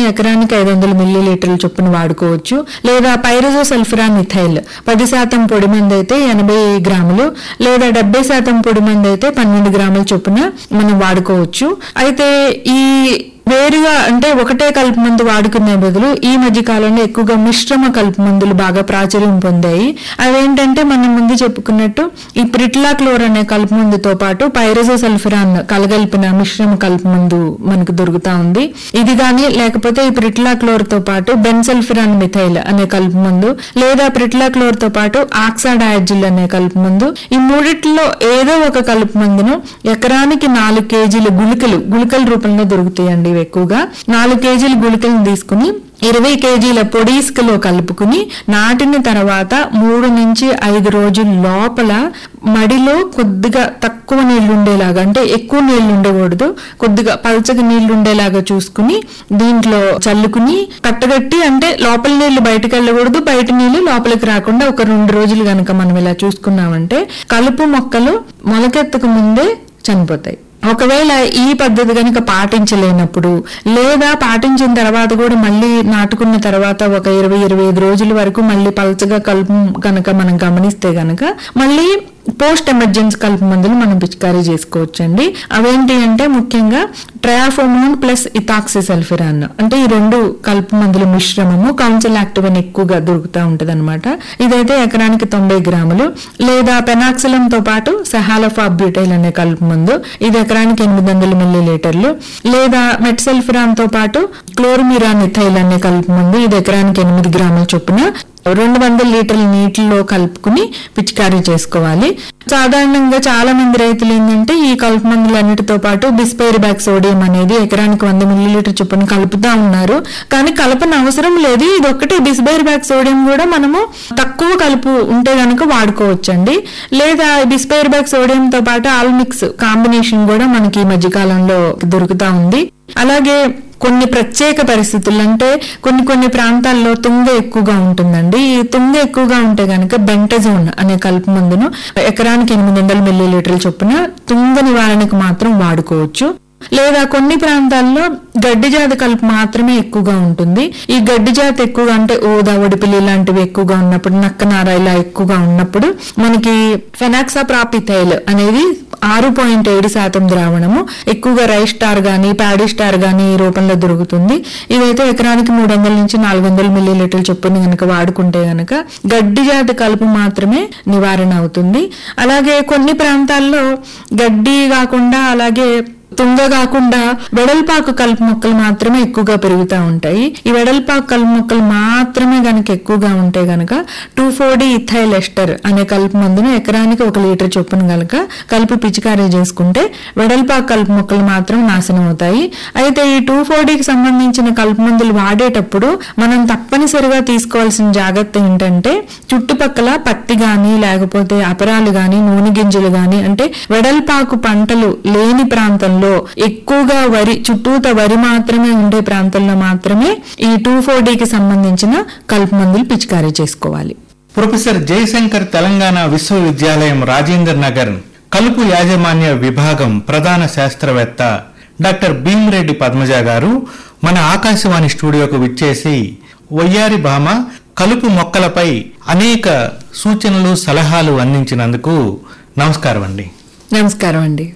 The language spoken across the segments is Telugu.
ఎకరానికి ఐదు వందల మిల్లీ లీటర్ల చొప్పున వాడుకోవచ్చు లేదా పైరజో సల్ఫరాన్ మిథైల్ పది శాతం పొడి మందు అయితే ఎనభై గ్రాములు లేదా డెబ్బై శాతం పొడి మందు అయితే పన్నెండు గ్రాముల చొప్పున మనం వాడుకోవచ్చు అయితే ఈ వేరుగా అంటే ఒకటే కలుపు మందు వాడుకునే బదులు ఈ మధ్య కాలంలో ఎక్కువగా మిశ్రమ కలుపు మందులు బాగా ప్రాచుర్యం పొందాయి అవేంటంటే మనం ముందు చెప్పుకున్నట్టు ఈ ప్రిట్లాక్లోర్ అనే కలుపు మందుతో పాటు పైరజో సల్ఫరాన్ కలగలిపిన మిశ్రమ కలుపు మందు మనకు దొరుకుతా ఉంది ఇది కానీ లేకపోతే ఈ ప్రిట్లాక్లోర్ తో పాటు బెన్సల్ఫిరాన్ మిథైల్ అనే కలుపు మందు లేదా ప్రిట్లాక్లోర్ తో పాటు ఆక్సాడయాజిల్ అనే కలుపు మందు ఈ మూడిట్లో ఏదో ఒక కలుపు మందును ఎకరానికి నాలుగు కేజీల గుళికలు గుళికల రూపంలో దొరుకుతాయండి ఇవి ఎక్కువగా నాలుగు కేజీల గుళికలను తీసుకుని ఇరవై కేజీల పొడి ఇసుకలో కలుపుకుని నాటిన తర్వాత మూడు నుంచి ఐదు రోజుల లోపల మడిలో కొద్దిగా తక్కువ నీళ్లు ఉండేలాగా అంటే ఎక్కువ నీళ్లు ఉండకూడదు కొద్దిగా పలచగా నీళ్లు ఉండేలాగా చూసుకుని దీంట్లో చల్లుకుని కట్టగట్టి అంటే లోపల నీళ్లు బయటకు వెళ్ళకూడదు బయట నీళ్లు లోపలికి రాకుండా ఒక రెండు రోజులు గనక మనం ఇలా చూసుకున్నామంటే కలుపు మొక్కలు మొలకెత్తక ముందే చనిపోతాయి ఒకవేళ ఈ పద్ధతి కనుక పాటించలేనప్పుడు లేదా పాటించిన తర్వాత కూడా మళ్ళీ నాటుకున్న తర్వాత ఒక ఇరవై ఇరవై ఐదు రోజుల వరకు మళ్ళీ పలచగా కలుపు కనుక మనం గమనిస్తే గనక మళ్ళీ పోస్ట్ ఎమర్జెన్సీ కలుపు మందులు మనం పిచికారీ చేసుకోవచ్చండి అవేంటి అంటే ముఖ్యంగా ట్రయాఫోమోన్ ప్లస్ ఇథాక్సిసల్ఫిరాన్ అంటే ఈ రెండు కలుపు మందుల మిశ్రమము కౌన్సిల్ యాక్టివ్ అని ఎక్కువగా దొరుకుతూ ఉంటది ఇదైతే ఎకరానికి తొంభై గ్రాములు లేదా పెనాక్సిలం తో పాటు సెహాలఫాబ్యూటైల్ అనే కలుపు మందు ఇది ఎకరానికి ఎనిమిది వందల మిల్లీ లీటర్లు లేదా మెట్సల్ఫిరాన్ తో పాటు క్లోర్మిరాన్ ఇథైల్ అనే కలుపు మందు ఇది ఎకరానికి ఎనిమిది గ్రాముల చొప్పున రెండు వందల లీటర్ల నీటిలో కలుపుకుని పిచికారీ చేసుకోవాలి సాధారణంగా చాలా మంది రైతులు ఏంటంటే ఈ కలుపు మందులన్నిటితో పాటు బిస్పైరిబాక్ సోడియం అనేది ఎకరానికి వంద మిల్లీలీటర్ చొప్పున కలుపుతా ఉన్నారు కానీ కలపన అవసరం లేదు ఇది ఒక్కటే బిస్బైరిబాక్ సోడియం కూడా మనము తక్కువ కలుపు ఉంటే గనుక వాడుకోవచ్చండి లేదా బిస్పైరిబాక్ సోడియం తో పాటు ఆల్మిక్స్ కాంబినేషన్ కూడా మనకి ఈ మధ్యకాలంలో దొరుకుతా ఉంది అలాగే కొన్ని ప్రత్యేక పరిస్థితులు అంటే కొన్ని కొన్ని ప్రాంతాల్లో తుంగ ఎక్కువగా ఉంటుందండి ఈ తుంగ ఎక్కువగా ఉంటే గనక బెంటజోన్ అనే కలుపు మందును ఎకరానికి ఎనిమిది వందల మిల్లీ లీటర్ల చొప్పున తుంగ నివారణకు మాత్రం వాడుకోవచ్చు లేదా కొన్ని ప్రాంతాల్లో గడ్డి జాతి కలుపు మాత్రమే ఎక్కువగా ఉంటుంది ఈ గడ్డి జాతి ఎక్కువగా అంటే ఓదా ఒడిపిలి లాంటివి ఎక్కువగా ఉన్నప్పుడు నక్కనార ఇలా ఎక్కువగా ఉన్నప్పుడు మనకి ఫెనాక్సా ప్రాపిథైల్ అనేది ఆరు పాయింట్ ఏడు శాతం ద్రావణము ఎక్కువగా రైస్ స్టార్ గానీ ప్యాడీ స్టార్ గానీ ఈ రూపంలో దొరుకుతుంది ఇదైతే ఎకరానికి మూడు వందల నుంచి నాలుగు వందల మిల్లీ లీటర్ల చొప్పున గనక వాడుకుంటే గనక గడ్డి జాతి కలుపు మాత్రమే నివారణ అవుతుంది అలాగే కొన్ని ప్రాంతాల్లో గడ్డి కాకుండా అలాగే తుంగ కాకుండా వెడల్పాకు కలుపు మొక్కలు మాత్రమే ఎక్కువగా పెరుగుతూ ఉంటాయి ఈ వెడల్పాకు కలుపు మొక్కలు మాత్రమే గనక ఎక్కువగా ఉంటే గనక టూ ఫోర్డీ ఇథైల్ ఎస్టర్ అనే కలుపు మందును ఎకరానికి ఒక లీటర్ చొప్పున గనక కలిపి పిచికారీ చేసుకుంటే వెడల్పాకు కలుపు మొక్కలు మాత్రం నాశనం అవుతాయి అయితే ఈ టూ ఫోర్డీకి సంబంధించిన కలుపు మందులు వాడేటప్పుడు మనం తప్పనిసరిగా తీసుకోవాల్సిన జాగ్రత్త ఏంటంటే చుట్టుపక్కల పత్తి గాని లేకపోతే అపరాలు గాని నూనె గింజలు గాని అంటే వెడల్పాకు పంటలు లేని ప్రాంతంలో ఎక్కువగా వరి చుట్టూత వరి మాత్రమే ఉండే ప్రాంతంలో మాత్రమే ఈ టూ కి సంబంధించిన కలుపు మందులు పిచికారీ చేసుకోవాలి ప్రొఫెసర్ జయశంకర్ తెలంగాణ విశ్వవిద్యాలయం రాజేంద్ర నగర్ కలుపు యాజమాన్య విభాగం ప్రధాన శాస్త్రవేత్త డాక్టర్ భీమిరెడ్డి పద్మజ గారు మన ఆకాశవాణి స్టూడియోకు విచ్చేసి వయ్యారి భామ కలుపు మొక్కలపై అనేక సూచనలు సలహాలు అందించినందుకు నమస్కారం అండి నమస్కారం అండి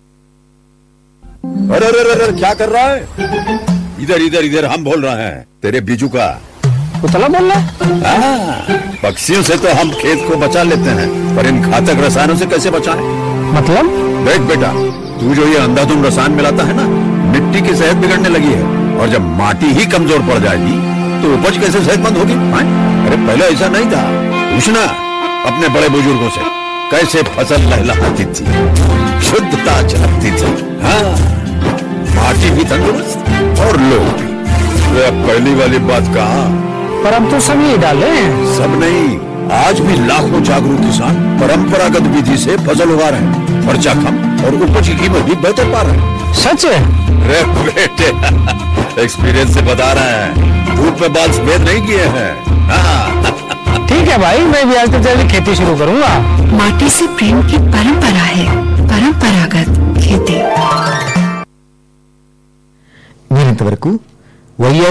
अरे अरे अरे क्या कर रहा है इधर इधर इधर हम बोल रहे हैं तेरे बीजू का उतला बोल रहा है हाँ, पक्षियों से तो हम खेत को बचा लेते हैं पर इन घातक रसायनों से कैसे बचाएं? मतलब देख बेटा तू जो ये अंधाधुंध रसायन मिलाता है ना मिट्टी की सेहत बिगड़ने लगी है और जब माटी ही कमजोर पड़ जाएगी तो उपज कैसे सेहतमंद होगी हाँ? अरे पहले ऐसा नहीं था पूछना अपने बड़े बुजुर्गों से कैसे फसल लहलहाती थी शुद्धता झलकती थी हाँ माटी भी तंदुरुस्त और लोग भी अरे अब पहली वाली बात कहा पर अब तो सब यही डाले हैं सब नहीं आज भी लाखों जागरूक किसान परंपरागत विधि से फसल उगा रहे हैं खर्चा कम और उपज की कीमत भी बेहतर पा रहे हैं सच है रे बेटे एक्सपीरियंस से बता रहे हैं धूप में बाल सफेद नहीं किए हैं हाँ, ठीक है भाई मैं भी आज से जल्दी खेती शुरू करूंगा माटी से प्रेम की परंपरा है परंपरागत खेती మీరింతవరకు వైఆర్